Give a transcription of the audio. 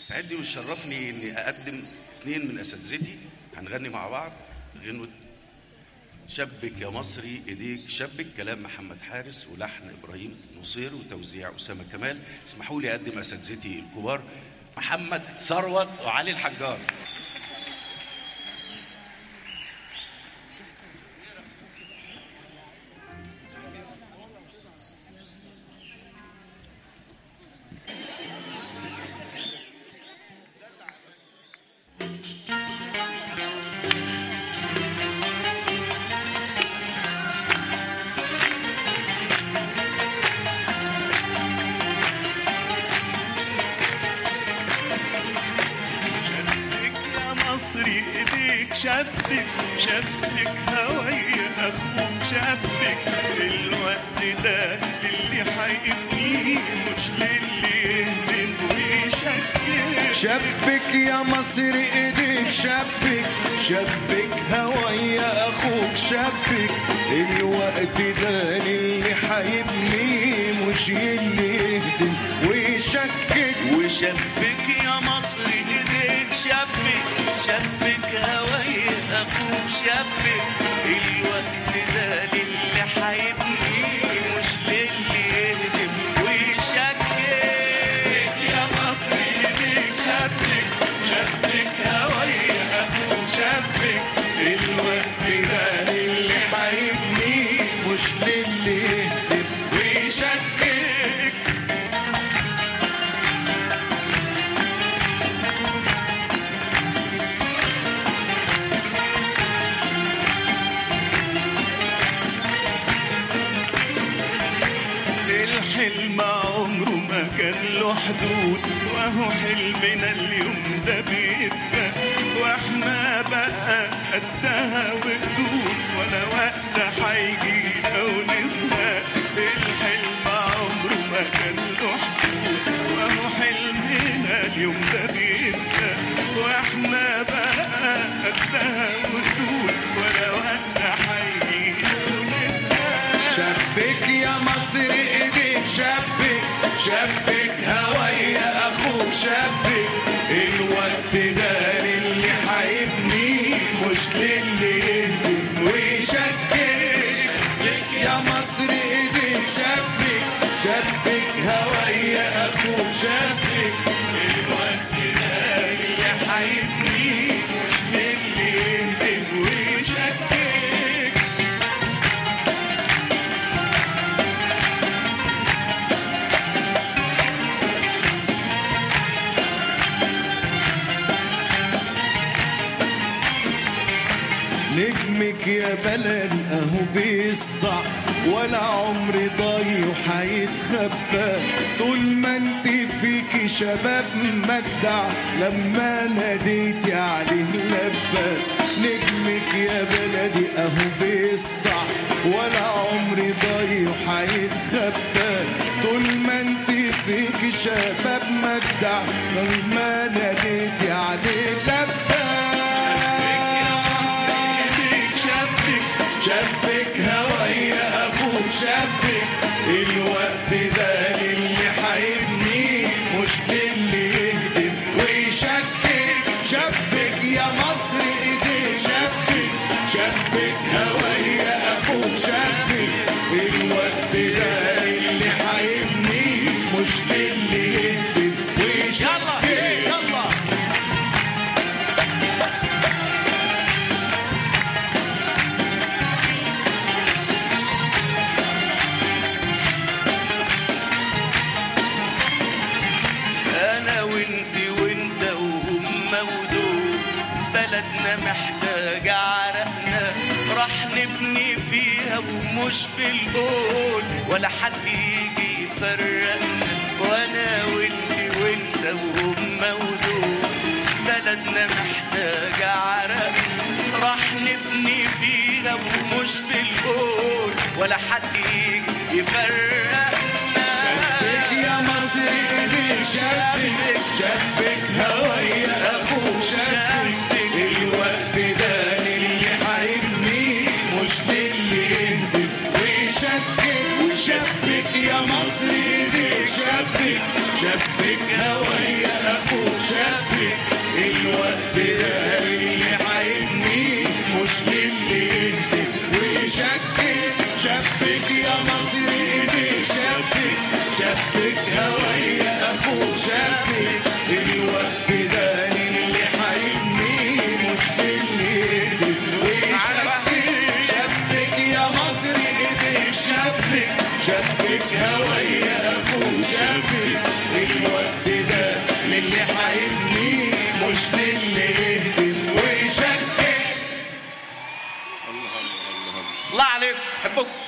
يسعدني ويشرفني اني اقدم اثنين من اساتذتي هنغني مع بعض غنوة شبك يا مصري ايديك شبك كلام محمد حارس ولحن ابراهيم نصير وتوزيع اسامه كمال اسمحوا لي اقدم اساتذتي الكبار محمد ثروت وعلي الحجار شبك يا مصري ايديك شبك شبك هوايا اخوك شبك الوقت ده للي حيبني مش للي يهدم ويشكك شبك يا مصر ايديك شبك شبك هوايا اخوك شبك الوقت ده للي حيبني مش اللي يهدم ويشكك وشبك يا مصري ايديك شبك شبك هوايا اخوك شبك الوقت ده للي حيبني مش للي يهدم ويشكك يا مصري ايديك شبك شبك هوايا اخوك شبك الوقت ده للي حيبني مش للي يهدم ويشكك الحلم عمره ما كان له حدود وهو حلمنا اليوم ده بيبقى واحنا بقى قدها وقدود ولا وقت هيجينا ونزهق الحلم عمره ما كان له حدود وهو حلمنا اليوم ده بيبقى واحنا بقى قدها وقدود ولا وقت هيجينا ونزهق شبك يا مصر ايديك شبك شبك هوايا اخوك شبك الوقت ده للي حيبني مش للي يهدم ويشكك يا مصر ايديك شبك شبك هوايا اخوك شبك الوقت ده اللي حيبني مش للي يهدم ويشكك نجمك يا بلد اهو بيسطع ولا عمر ضايع هيتخبى طول ما انت فيكي شباب مجدع لما ناديتي عليه لبى نجمك يا بلدي اهو بيسطع ولا عمر ضايع هيتخبى طول ما انت فيكي شباب مجدع لما ناديتي عليه لبى شبك شبك هوايا اخوك شبك الوقت ده للي حيبني مش للي يهدم ويشكك شبك يا مصر ايديك شبك شبك هوايا اخوك شبك الوقت ده للي حيبني مش للي يهدم ويشكك يلا انا وانت وانت وهم ودول بلدنا محتاجة عرقنا راح نبني فيها ومش بالقول ولا حد يجي يفرقنا وانا وانت وانت وهم ودول بلدنا محتاجة عرقنا راح نبني فيها ومش بالقول ولا حد يجي يفرقنا شبك يا مصر ايديك شبك شبك هوايا اخوك شبك الوقت ده للي حيبني مش للي يهدم ويشكك وشبك يا مصر ايديك شبك شبك هوايا اخوك شبك الوقت ده للي هيبنيه مش للي يهدم ويشكك شبك يا مصر ايديك شبك شبك هوايا اخوك شبك الوقت ده للي هيبنيه مش للي يهدم ويشكك شبك يا مصر ايديك شبك شبك هوايا اخوك شبك الوقت ده للي هيبنيه مش للي يهدم ويشكك الله عليكم بحبكم